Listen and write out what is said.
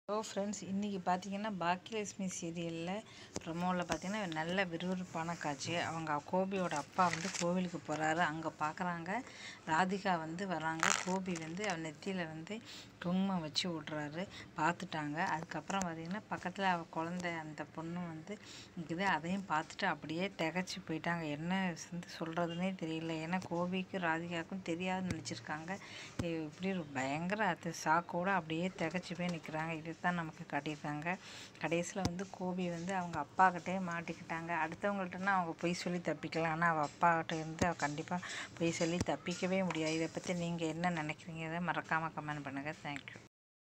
hello friends இன்றைக்கி பார்த்தீங்கன்னா பாக்கியலட்சுமி சீரியலில் ப்ரமோவில் பார்த்தீங்கன்னா நல்ல விறுவிறுப்பான காட்சி அவங்க கோபியோட அப்பா வந்து கோவிலுக்கு போகிறாரு அங்கே பார்க்குறாங்க ராதிகா வந்து வராங்க கோபி வந்து அவன் நெத்தியில் வந்து குங்குமம் வச்சு விட்றாரு பார்த்துட்டாங்க அதுக்கப்புறம் பார்த்தீங்கன்னா பக்கத்தில் அவள் குழந்தை அந்த பொண்ணு வந்து இருக்குது அதையும் பார்த்துட்டு அப்படியே திகச்சு போயிட்டாங்க என்ன வந்து சொல்கிறதுனே தெரியல ஏன்னா கோபிக்கும் ராதிகாவுக்கும் தெரியாதுன்னு நினச்சிருக்காங்க இப்படி ஒரு பயங்கர அது ஷாக்கோடு அப்படியே திகச்சு போய் நிற்கிறாங்க இது தான் நமக்கு காட்டியிருக்காங்க கடைசியில் வந்து கோபி வந்து அவங்க அப்பாக்கிட்டே மாட்டிக்கிட்டாங்க அடுத்தவங்கள்ட்டனா அவங்க பொய் சொல்லி தப்பிக்கலாம் ஆனால் அவள் அப்பாக்கிட்ட இருந்து அவள் கண்டிப்பாக பொய் சொல்லி தப்பிக்கவே முடியாது இதை பற்றி நீங்கள் என்ன நினைக்கிறீங்க இதை மறக்காமல் கமெண்ட் பண்ணுங்கள் தேங்க்யூ